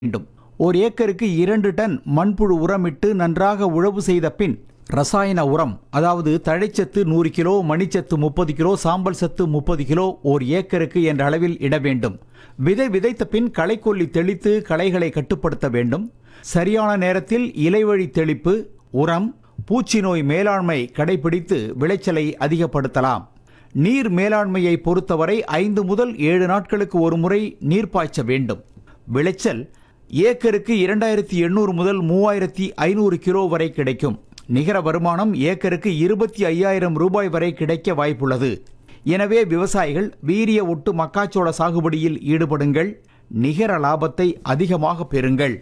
வேண்டும் ஒரு ஏக்கருக்கு இரண்டு டன் மண்புழு உரமிட்டு நன்றாக உழவு செய்த பின் ரசாயன உரம் அதாவது தழைச்சத்து நூறு கிலோ மணிச்சத்து முப்பது கிலோ சாம்பல் சத்து முப்பது கிலோ ஓர் ஏக்கருக்கு என்ற அளவில் இட வேண்டும் விதை விதைத்த பின் களைக்கொல்லி தெளித்து களைகளை கட்டுப்படுத்த வேண்டும் சரியான நேரத்தில் இலைவழி தெளிப்பு உரம் பூச்சி நோய் மேலாண்மை கடைபிடித்து விளைச்சலை அதிகப்படுத்தலாம் நீர் மேலாண்மையை பொறுத்தவரை ஐந்து முதல் ஏழு நாட்களுக்கு ஒரு முறை நீர் பாய்ச்ச வேண்டும் விளைச்சல் ஏக்கருக்கு இரண்டாயிரத்தி எண்ணூறு முதல் மூவாயிரத்தி ஐநூறு கிலோ வரை கிடைக்கும் நிகர வருமானம் ஏக்கருக்கு இருபத்தி ஐயாயிரம் ரூபாய் வரை கிடைக்க வாய்ப்புள்ளது எனவே விவசாயிகள் வீரிய ஒட்டு மக்காச்சோள சாகுபடியில் ஈடுபடுங்கள் நிகர லாபத்தை அதிகமாக பெறுங்கள்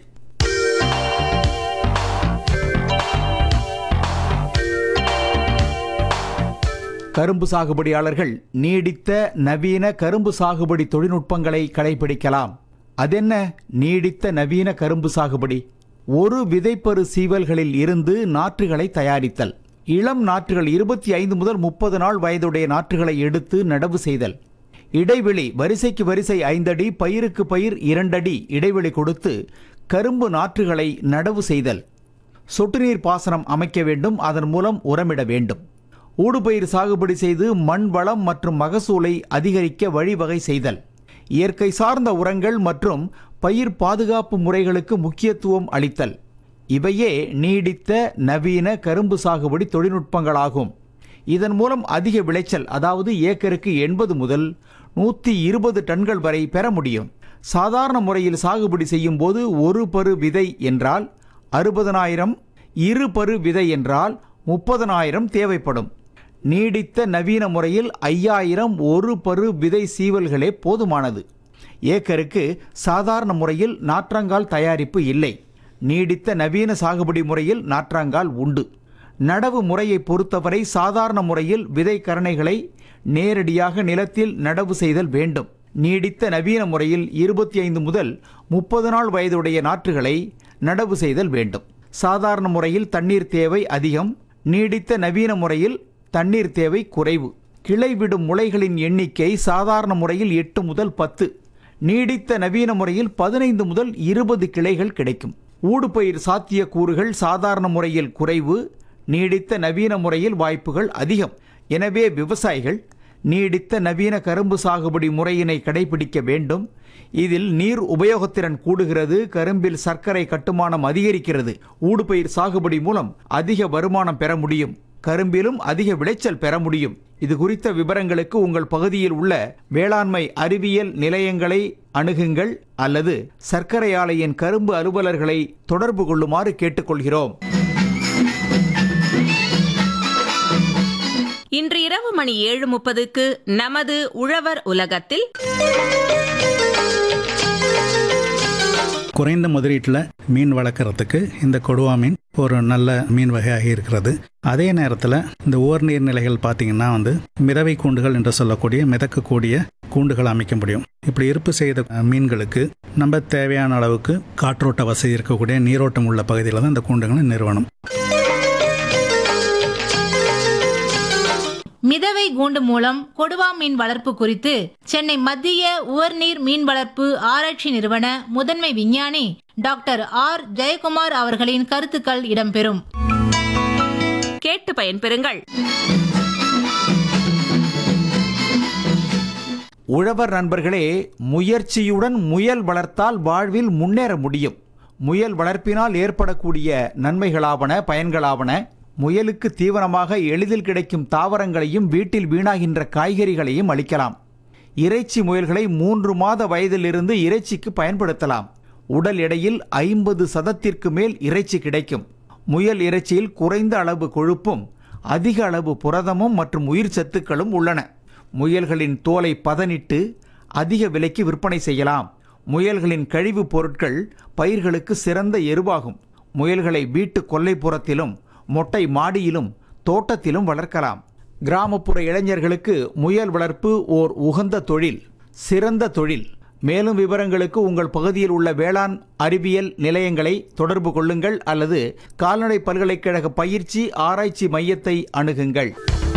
கரும்பு சாகுபடியாளர்கள் நீடித்த நவீன கரும்பு சாகுபடி தொழில்நுட்பங்களை கடைபிடிக்கலாம் அதென்ன நீடித்த நவீன கரும்பு சாகுபடி ஒரு விதைப்பரு சீவல்களில் இருந்து நாற்றுகளை தயாரித்தல் இளம் நாற்றுகள் இருபத்தி ஐந்து முதல் முப்பது நாள் வயதுடைய நாற்றுகளை எடுத்து நடவு செய்தல் இடைவெளி வரிசைக்கு வரிசை ஐந்தடி பயிருக்கு பயிர் இரண்டடி இடைவெளி கொடுத்து கரும்பு நாற்றுகளை நடவு செய்தல் சொட்டுநீர் பாசனம் அமைக்க வேண்டும் அதன் மூலம் உரமிட வேண்டும் ஊடுபயிர் சாகுபடி செய்து மண் வளம் மற்றும் மகசூலை அதிகரிக்க வழிவகை செய்தல் இயற்கை சார்ந்த உரங்கள் மற்றும் பயிர் பாதுகாப்பு முறைகளுக்கு முக்கியத்துவம் அளித்தல் இவையே நீடித்த நவீன கரும்பு சாகுபடி தொழில்நுட்பங்களாகும் இதன் மூலம் அதிக விளைச்சல் அதாவது ஏக்கருக்கு எண்பது முதல் நூற்றி இருபது டன்கள் வரை பெற முடியும் சாதாரண முறையில் சாகுபடி செய்யும் போது ஒரு பரு விதை என்றால் அறுபதனாயிரம் இரு பரு விதை என்றால் முப்பதனாயிரம் தேவைப்படும் நீடித்த நவீன முறையில் ஐயாயிரம் ஒரு பரு விதை சீவல்களே போதுமானது ஏக்கருக்கு சாதாரண முறையில் நாற்றங்கால் தயாரிப்பு இல்லை நீடித்த நவீன சாகுபடி முறையில் நாற்றாங்கால் உண்டு நடவு முறையை பொறுத்தவரை சாதாரண முறையில் விதை கரணைகளை நேரடியாக நிலத்தில் நடவு செய்தல் வேண்டும் நீடித்த நவீன முறையில் இருபத்தி ஐந்து முதல் முப்பது நாள் வயதுடைய நாற்றுகளை நடவு செய்தல் வேண்டும் சாதாரண முறையில் தண்ணீர் தேவை அதிகம் நீடித்த நவீன முறையில் தண்ணீர் தேவை குறைவு கிளை விடும் முளைகளின் எண்ணிக்கை சாதாரண முறையில் எட்டு முதல் பத்து நீடித்த நவீன முறையில் பதினைந்து முதல் இருபது கிளைகள் கிடைக்கும் ஊடுபயிர் சாத்தியக்கூறுகள் சாதாரண முறையில் குறைவு நீடித்த நவீன முறையில் வாய்ப்புகள் அதிகம் எனவே விவசாயிகள் நீடித்த நவீன கரும்பு சாகுபடி முறையினை கடைபிடிக்க வேண்டும் இதில் நீர் உபயோகத்திறன் கூடுகிறது கரும்பில் சர்க்கரை கட்டுமானம் அதிகரிக்கிறது ஊடுபயிர் சாகுபடி மூலம் அதிக வருமானம் பெற முடியும் கரும்பிலும் அதிக விளைச்சல் பெற முடியும் இது குறித்த விவரங்களுக்கு உங்கள் பகுதியில் உள்ள வேளாண்மை அறிவியல் நிலையங்களை அணுகுங்கள் அல்லது சர்க்கரை ஆலையின் கரும்பு அலுவலர்களை தொடர்பு கொள்ளுமாறு கேட்டுக்கொள்கிறோம் இன்று இரவு மணி ஏழு முப்பதுக்கு நமது உழவர் உலகத்தில் குறைந்த முதலீட்டில் மீன் வளர்க்குறதுக்கு இந்த கொடுவா மீன் ஒரு நல்ல மீன் வகையாக இருக்கிறது அதே நேரத்தில் இந்த ஓர் நீர்நிலைகள் பார்த்தீங்கன்னா வந்து மிதவை கூண்டுகள் என்று சொல்லக்கூடிய மிதக்கக்கூடிய கூண்டுகள் அமைக்க முடியும் இப்படி இருப்பு செய்த மீன்களுக்கு நம்ம தேவையான அளவுக்கு காற்றோட்ட வசதி இருக்கக்கூடிய நீரோட்டம் உள்ள பகுதியில் தான் இந்த கூண்டுகளை நிறுவனம் மிதவை கூண்டு மூலம் கொடுவா மீன் வளர்ப்பு குறித்து சென்னை மத்திய உவர்நீர் மீன் வளர்ப்பு ஆராய்ச்சி நிறுவன முதன்மை விஞ்ஞானி டாக்டர் ஆர் ஜெயக்குமார் அவர்களின் கருத்துக்கள் இடம்பெறும் கேட்டு பயன்பெறுங்கள் உழவர் நண்பர்களே முயற்சியுடன் முயல் வளர்த்தால் வாழ்வில் முன்னேற முடியும் முயல் வளர்ப்பினால் ஏற்படக்கூடிய நன்மைகளாவன பயன்களாவன முயலுக்கு தீவனமாக எளிதில் கிடைக்கும் தாவரங்களையும் வீட்டில் வீணாகின்ற காய்கறிகளையும் அளிக்கலாம் இறைச்சி முயல்களை மூன்று மாத வயதிலிருந்து இறைச்சிக்கு பயன்படுத்தலாம் உடல் எடையில் ஐம்பது சதத்திற்கு மேல் இறைச்சி கிடைக்கும் முயல் இறைச்சியில் குறைந்த அளவு கொழுப்பும் அதிக அளவு புரதமும் மற்றும் உயிர் சத்துக்களும் உள்ளன முயல்களின் தோலை பதனிட்டு அதிக விலைக்கு விற்பனை செய்யலாம் முயல்களின் கழிவுப் பொருட்கள் பயிர்களுக்கு சிறந்த எருவாகும் முயல்களை வீட்டு கொல்லைப்புறத்திலும் மொட்டை மாடியிலும் தோட்டத்திலும் வளர்க்கலாம் கிராமப்புற இளைஞர்களுக்கு முயல் வளர்ப்பு ஓர் உகந்த தொழில் சிறந்த தொழில் மேலும் விவரங்களுக்கு உங்கள் பகுதியில் உள்ள வேளாண் அறிவியல் நிலையங்களை தொடர்பு கொள்ளுங்கள் அல்லது கால்நடை பல்கலைக்கழக பயிற்சி ஆராய்ச்சி மையத்தை அணுகுங்கள்